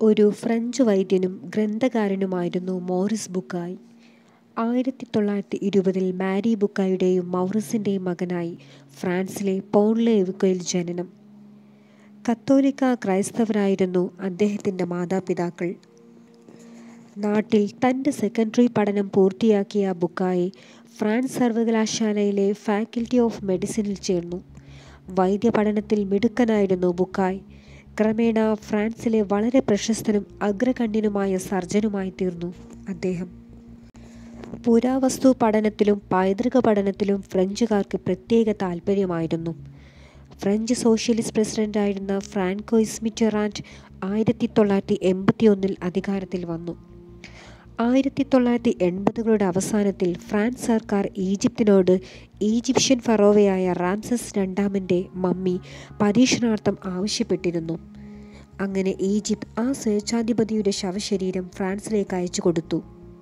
ഒരു French വൈദ്യനും ഗ്രന്ഥകാരനുമായിരുന്നു Morris ബുക്കായ്. ആയിരത്തി തൊള്ളായിരത്തി ഇരുപതിൽ മാരി ബുക്കായുടെയും മൗറിസിന്റെയും മകനായി ഫ്രാൻസിലെ പോൺലെവ്കയിൽ ജനനം. കത്തോലിക്കാ ക്രൈസ്തവരായിരുന്നു അദ്ദേഹത്തിന്റെ മാതാപിതാക്കൾ. നാട്ടിൽ തന്റെ സെക്കൻഡറി പഠനം പൂർത്തിയാക്കിയ ബുക്കായ് ഫ്രാൻസ് സർവകലാശാലയിലെ ഫാക്കൽറ്റി ഓഫ് മെഡിസിനിൽ ചേർന്നു. വൈദ്യപഠനത്തിൽ മിടുക്കനായിരുന്നു ബുക്കായ്. ക്രമേണ ഫ്രാൻസിലെ വളരെ പ്രശസ്തനും അഗ്രഗണ്യനുമായ സർജനുമായിത്തീർന്നു അദ്ദേഹം. പുരാവസ്തു പഠനത്തിലും പൈതൃക പഠനത്തിലും ഫ്രഞ്ചുകാർക്ക് പ്രത്യേക താൽപര്യമായിരുന്നു. ഫ്രഞ്ച് സോഷ്യലിസ്റ്റ് പ്രസിഡന്റായിരുന്ന ഫ്രാൻകോയിസ് മിറ്ററാന്റ് ആയിരത്തി തൊള്ളായിരത്തി എൺപത്തിയൊന്നിൽ അധികാരത്തിൽ വന്നു. ആയിരത്തി തൊള്ളായിരത്തി എൺപതുകളുടെ അവസാനത്തിൽ ഫ്രാൻസ് സർക്കാർ ഈജിപ്തിനോട് ഈജിപ്ഷ്യൻ ഫറോവയായ റാംസസ് രണ്ടാമന്റെ മമ്മി പരീക്ഷണാർത്ഥം ആവശ്യപ്പെട്ടിരുന്നു. അങ്ങനെ ഈജിപ്ത് ആ സ്വേച്ഛാധിപതിയുടെ ശവശരീരം ഫ്രാൻസിലേക്ക് അയച്ചുകൊടുത്തു.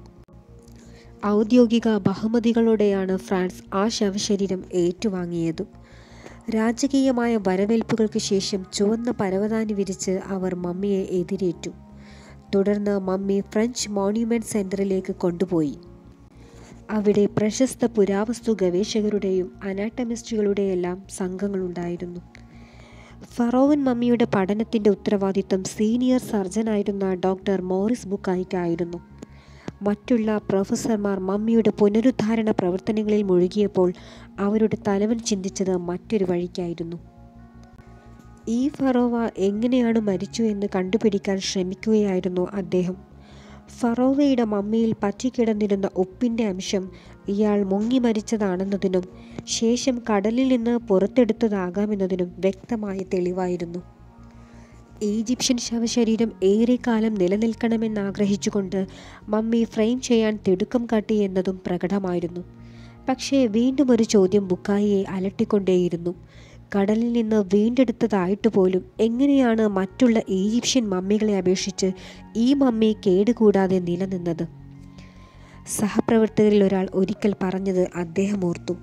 ഔദ്യോഗിക ബഹുമതികളോടെയാണ് ഫ്രാൻസ് ആ ശവശരീരം ഏറ്റുവാങ്ങിയത്. രാജകീയമായ വരവേൽപ്പുകൾക്ക് ശേഷം ചുവന്ന പരവതാനി വിരിച്ച് അവർ മമ്മിയെ എതിരേറ്റു. തുടർന്ന് മമ്മി ഫ്രഞ്ച് മോണ്യുമെന്റ് സെന്ററിലേക്ക് കൊണ്ടുപോയി. അവിടെ പ്രശസ്ത പുരാവസ്തു ഗവേഷകരുടെയും അനാട്ടമിസ്റ്റുകളുടെയെല്ലാം സംഘങ്ങളുണ്ടായിരുന്നു. ഫറോവൻ മമ്മിയുടെ പഠനത്തിന്റെ ഉത്തരവാദിത്തം സീനിയർ സർജനായിരുന്ന ഡോ. മോറിസ് ബുക്കായ്ക്കായിരുന്നു. മറ്റുള്ള പ്രൊഫസർമാർ മമ്മിയുടെ പുനരുദ്ധാരണ പ്രവർത്തനങ്ങളിൽ മുഴുകിയപ്പോൾ അവരുടെ തലവൻ ചിന്തിച്ചത് മറ്റൊരു വഴിക്കായിരുന്നു. ഈ ഫറോവ എങ്ങനെയാണ് മരിച്ചു എന്ന് കണ്ടുപിടിക്കാൻ ശ്രമിക്കുകയായിരുന്നു അദ്ദേഹം. ഫറോവയുടെ മമ്മിയിൽ പറ്റിക്കിടന്നിരുന്ന ഉപ്പിന്റെ അംശം ഇയാൾ മുങ്ങിമരിച്ചതാണെന്നതിനും ശേഷം കടലിൽ നിന്ന് പുറത്തെടുത്തതാകാമെന്നതിനും വ്യക്തമായ തെളിവായിരുന്നു. ഈജിപ്ഷ്യൻ ശവശരീരം ഏറെക്കാലം നിലനിൽക്കണമെന്നാഗ്രഹിച്ചുകൊണ്ട് മമ്മി ഫ്രെയിം ചെയ്യാൻ തിടുക്കം കാട്ടി എന്നതും പ്രകടമായിരുന്നു. പക്ഷേ വീണ്ടുമൊരു ചോദ്യം ബുക്കായിയെ അലട്ടിക്കൊണ്ടേയിരുന്നു. കടലിൽ നിന്ന് വീണ്ടെടുത്തതായിട്ടുപോലും എങ്ങനെയാണ് മറ്റുള്ള ഈജിപ്ഷ്യൻ മമ്മികളെ അപേക്ഷിച്ച് ഈ മമ്മി കേടുകൂടാതെ നിലനിന്നത്? സഹപ്രവർത്തകരിൽ ഒരാൾ ഒരിക്കൽ പറഞ്ഞത് അദ്ദേഹം ഓർത്തു.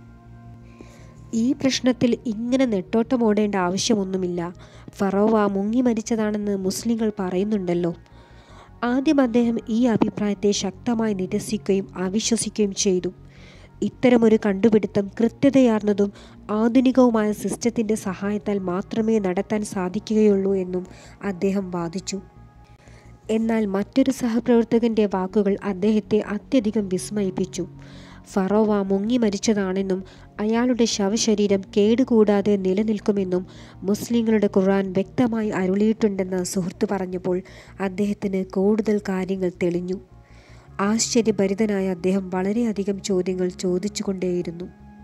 ഈ പ്രശ്നത്തിൽ ഇങ്ങനെ നെട്ടോട്ടമോടേണ്ട ആവശ്യമൊന്നുമില്ല. ഫറോവ മുങ്ങിമരിച്ചതാണെന്ന് മുസ്ലിങ്ങൾ പറയുന്നുണ്ടല്ലോ. ആദ്യം അദ്ദേഹം ഈ അഭിപ്രായത്തെ ശക്തമായി നിരസിക്കുകയും അവിശ്വസിക്കുകയും ചെയ്തു. ഇത്തരമൊരു കണ്ടുപിടിത്തം കൃത്യതയാർന്നതും ആധുനികവുമായ സിസ്റ്റത്തിന്റെ സഹായത്താൽ മാത്രമേ നടത്താൻ സാധിക്കുകയുള്ളൂ എന്നും അദ്ദേഹം വാദിച്ചു. എന്നാൽ മറ്റൊരു സഹപ്രവർത്തകന്റെ വാക്കുകൾ അദ്ദേഹത്തെ അത്യധികം വിസ്മയിപ്പിച്ചു. ഫറോവ മുങ്ങിമരിച്ചതാണെന്നും അയാളുടെ ശവശരീരം കേടുകൂടാതെ നിലനിൽക്കുമെന്നും മുസ്ലിങ്ങളുടെ ഖുർആൻ വ്യക്തമായി അരുളിയിട്ടുണ്ടെന്ന് സുഹൃത്ത് പറഞ്ഞപ്പോൾ അദ്ദേഹത്തിന് കൂടുതൽ കാര്യങ്ങൾ തെളിഞ്ഞു. ആശ്ചര്യഭരിതനായ അദ്ദേഹം വളരെയധികം ചോദ്യങ്ങൾ ചോദിച്ചുകൊണ്ടേയിരുന്നു.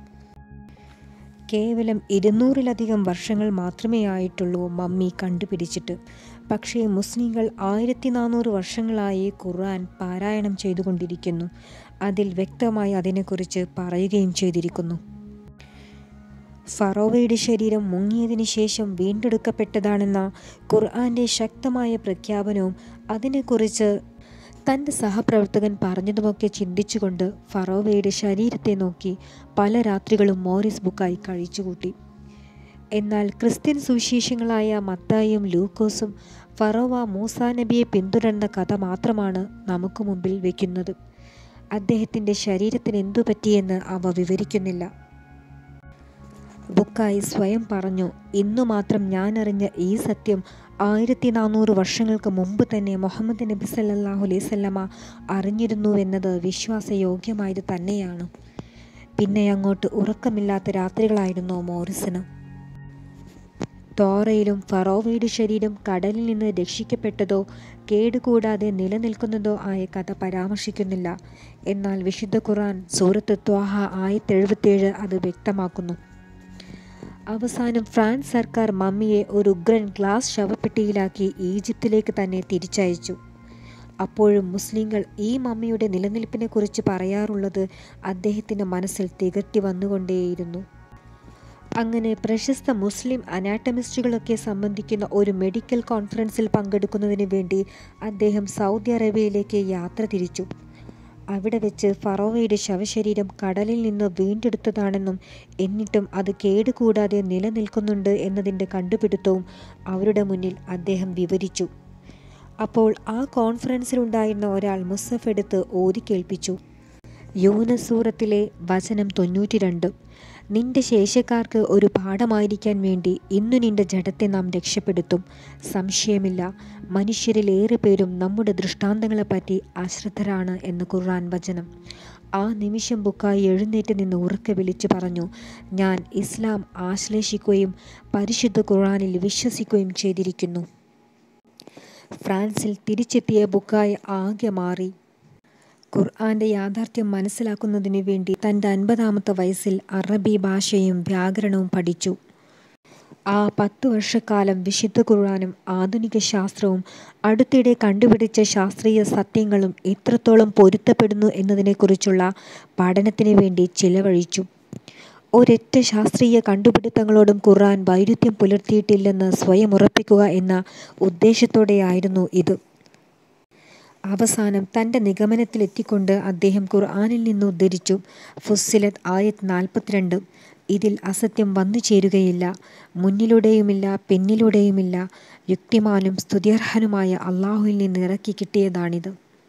കേവലം ഇരുന്നൂറിലധികം വർഷങ്ങൾ മാത്രമേയായിട്ടുള്ളൂ മമ്മി കണ്ടുപിടിച്ചിട്ട്. പക്ഷേ മുസ്ലിങ്ങൾ ആയിരത്തിനാനൂറ് വർഷങ്ങളായി ഖുർആൻ പാരായണം ചെയ്തുകൊണ്ടിരിക്കുന്നു. അതിൽ വ്യക്തമായി അതിനെക്കുറിച്ച് പറയുകയും ചെയ്തിരിക്കുന്നു. ഫറോവയുടെ ശരീരം മുങ്ങിയതിന് ശേഷം വീണ്ടെടുക്കപ്പെട്ടതാണെന്ന ഖുർആന്റെ ശക്തമായ പ്രഖ്യാപനവും അതിനെക്കുറിച്ച് തന്റെ സഹപ്രവർത്തകൻ പറഞ്ഞതുമൊക്കെ ചിന്തിച്ചുകൊണ്ട് ഫറോവയുടെ ശരീരത്തെ നോക്കി പല രാത്രികളും മോറിസ് ബുക്കായ് കഴിച്ചുകൂട്ടി. എന്നാൽ ക്രിസ്ത്യൻ സുവിശേഷങ്ങളായ മത്തായിയും ലൂക്കോസും ഫറോവ മൂസാ നബിയെ പിന്തുടർന്ന കഥ മാത്രമാണ് നമുക്ക് മുമ്പിൽ വയ്ക്കുന്നത്. അദ്ദേഹത്തിന്റെ ശരീരത്തിനെന്തു പറ്റിയെന്ന് അവ വിവരിക്കുന്നില്ല. ബുക്കായ് സ്വയം പറഞ്ഞു ഇന്നു മാത്രം ഞാനറിഞ്ഞ ഈ സത്യം ആയിരത്തിനാനൂറ് വർഷങ്ങൾക്ക് മുമ്പ് തന്നെ മുഹമ്മദ് നബി സല്ലല്ലാഹു അലൈഹിവസല്ലമ അറിഞ്ഞിരുന്നുവെന്നത് വിശ്വാസയോഗ്യമായത് തന്നെയാണ്. പിന്നെയങ്ങോട്ട് ഉറക്കമില്ലാത്ത രാത്രികളായിരുന്നു മോറിസിന്. തോറയിലും ഫറോവയുടെ ശരീരം കടലിൽ നിന്ന് രക്ഷിക്കപ്പെട്ടതോ കേടുകൂടാതെ നിലനിൽക്കുന്നതോ ആയ കഥ പരാമർശിക്കുന്നില്ല. എന്നാൽ വിശുദ്ധ ഖുർആൻ സൂറത്ത് ത്വാഹ ആയത്തെഴുപത്തിയേഴ് അത് വ്യക്തമാക്കുന്നു. അവസാനം ഫ്രാൻസ് സർക്കാർ മമ്മിയെ ഒരു ഉഗ്രൻ ഗ്ലാസ് ശവപ്പെട്ടിയിലാക്കി ഈജിപ്തിലേക്ക് തന്നെ തിരിച്ചയച്ചു. അപ്പോഴും മുസ്ലിങ്ങൾ ഈ മമ്മിയുടെ നിലനിൽപ്പിനെക്കുറിച്ച് പറയാറുള്ളത് അദ്ദേഹത്തിന്റെ മനസ്സിൽ തികട്ടി വന്നുകൊണ്ടേയിരുന്നു. അങ്ങനെ പ്രശസ്ത മുസ്ലിം അനാട്ടമിസ്റ്റുകളൊക്കെ സംബന്ധിക്കുന്ന ഒരു മെഡിക്കൽ കോൺഫറൻസിൽ പങ്കെടുക്കുന്നതിന് വേണ്ടി അദ്ദേഹം സൗദി അറേബ്യയിലേക്ക് യാത്ര തിരിച്ചു. അവിടെ വെച്ച് ഫറോവയുടെ ശവശരീരം കടലിൽ നിന്ന് വീണ്ടെടുത്തതാണെന്നും എന്നിട്ടും അത് കേടുകൂടാതെ നിലനിൽക്കുന്നുണ്ട് എന്നതിന്റെ കണ്ടുപിടിത്തവും അവരുടെ മുന്നിൽ അദ്ദേഹം വിവരിച്ചു. അപ്പോൾ ആ കോൺഫറൻസിലുണ്ടായിരുന്ന ഒരാൾ മുസഫ് എടുത്ത് ഓതി കേൾപ്പിച്ചു യൂനസൂറത്തിലെ വചനം തൊണ്ണൂറ്റി രണ്ട് നിന്റെ ശേഷക്കാർക്ക് ഒരു പാഠമായിരിക്കാൻ വേണ്ടി ഇന്നു നിന്റെ ജഡത്തെ നാം രക്ഷപ്പെടുത്തും സംശയമില്ല മനുഷ്യരിൽ ഏറെ പേരും നമ്മുടെ ദൃഷ്ടാന്തങ്ങളെപ്പറ്റി അശ്രദ്ധരാണ് എന്ന് ഖുർആൻ വചനം ആ നിമിഷം ബുക്കായി എഴുന്നേറ്റ് നിന്ന് ഉറക്കെ വിളിച്ചു പറഞ്ഞു ഞാൻ ഇസ്ലാം ആശ്ലേഷിക്കുകയും പരിശുദ്ധ ഖുർആനിൽ വിശ്വസിക്കുകയും ചെയ്തിരിക്കുന്നു ഫ്രാൻസിൽ തിരിച്ചെത്തിയ ബുക്കായി ആകെ മാറി ഖുർആന്റെ യാഥാർത്ഥ്യം മനസ്സിലാക്കുന്നതിനു വേണ്ടി തൻ്റെ അൻപതാമത്തെ വയസ്സിൽ അറബി ഭാഷയും വ്യാകരണവും പഠിച്ചു ആ പത്തു വർഷക്കാലം വിശുദ്ധ ഖുർആനും ആധുനിക ശാസ്ത്രവും അടുത്തിടെ കണ്ടുപിടിച്ച ശാസ്ത്രീയ സത്യങ്ങളും എത്രത്തോളം പൊരുത്തപ്പെടുന്നു എന്നതിനെക്കുറിച്ചുള്ള പഠനത്തിന് വേണ്ടി ചിലവഴിച്ചു ഒരൊറ്റ ശാസ്ത്രീയ കണ്ടുപിടുത്തങ്ങളോടും ഖുർആൻ വൈരുദ്ധ്യം പുലർത്തിയിട്ടില്ലെന്ന് സ്വയം ഉറപ്പിക്കുക എന്ന ഉദ്ദേശത്തോടെയായിരുന്നു ഇത് അവസാനം തൻ്റെ നിഗമനത്തിലെത്തിക്കൊണ്ട് അദ്ദേഹം ഖുർആനിൽ നിന്ന് ഉദ്ധരിച്ചു ഫുസ്സിലത്ത് ആയത് നാൽപ്പത്തിരണ്ട് ഇതിൽ അസത്യം വന്നു ചേരുകയില്ല മുന്നിലൂടെയുമില്ല പിന്നിലൂടെയുമില്ല യുക്തിമാനും സ്തുത്യർഹനുമായ അള്ളാഹുവിൽ നിന്ന് ഇറക്കി കിട്ടിയതാണിത്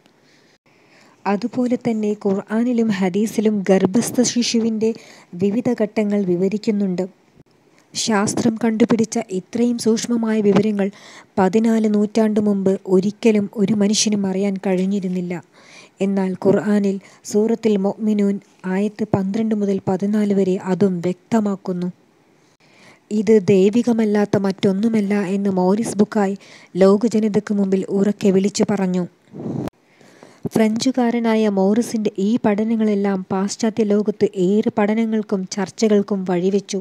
അതുപോലെ തന്നെ ഖുർആനിലും ഹദീസിലും ഗർഭസ്ഥ ശിശുവിൻ്റെ വിവിധ ഘട്ടങ്ങൾ വിവരിക്കുന്നുണ്ട് ശാസ്ത്രം കണ്ടുപിടിച്ച ഇത്രയും സൂക്ഷ്മമായ വിവരങ്ങൾ പതിനാല് നൂറ്റാണ്ടു മുമ്പ് ഒരിക്കലും ഒരു മനുഷ്യനും അറിയാൻ കഴിഞ്ഞിരുന്നില്ല എന്നാൽ ഖുർആനിൽ സൂറത്തിൽ മൊമിനൂൻ ആയത്ത് പന്ത്രണ്ട് മുതൽ പതിനാല് വരെ അതും വ്യക്തമാക്കുന്നു ഇത് ദൈവികമല്ലാത്ത മറ്റൊന്നുമല്ല എന്ന് മോറിസ് ബുക്കായി ലോകജനതയ്ക്ക് മുമ്പിൽ ഉറക്കെ വിളിച്ചു പറഞ്ഞു ഫ്രഞ്ചുകാരനായ മോറിസിൻ്റെ ഈ പഠനങ്ങളെല്ലാം പാശ്ചാത്യ ലോകത്ത് ഏറെ പഠനങ്ങൾക്കും ചർച്ചകൾക്കും വഴിവെച്ചു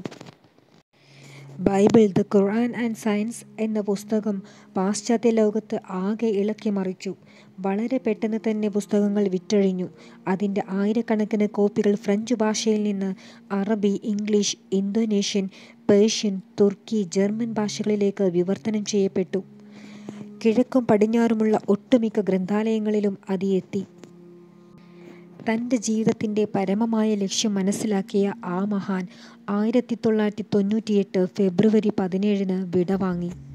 Bible the Quran and science എന്ന പുസ്തകം പാശ്ചാത്യ ലോകത്ത് ആകെ ഇളക്കി മറിച്ചു വളരെ പെട്ടെന്ന് തന്നെ പുസ്തകങ്ങൾ വിറ്റഴിഞ്ഞു അതിൻ്റെ ആയിരക്കണക്കിന് കോപ്പികൾ ഫ്രഞ്ച് ഭാഷയിൽ നിന്ന് അറബി ഇംഗ്ലീഷ് ഇന്തോനേഷ്യൻ പേർഷ്യൻ തുർക്കി ജർമ്മൻ ഭാഷകളിലേക്ക് വിവർത്തനം ചെയ്യപ്പെട്ടു കിഴക്കും പടിഞ്ഞാറുമുള്ള ഒട്ടുമിക്ക ഗ്രന്ഥാലയങ്ങളിലും അത് എത്തി തൻ്റെ ജീവിതത്തിൻ്റെ പരമമായ ലക്ഷ്യം മനസ്സിലാക്കിയ ആ മഹാൻ ആയിരത്തി തൊള്ളായിരത്തി തൊണ്ണൂറ്റിയെട്ട് ഫെബ്രുവരി പതിനേഴിന് വിടവാങ്ങി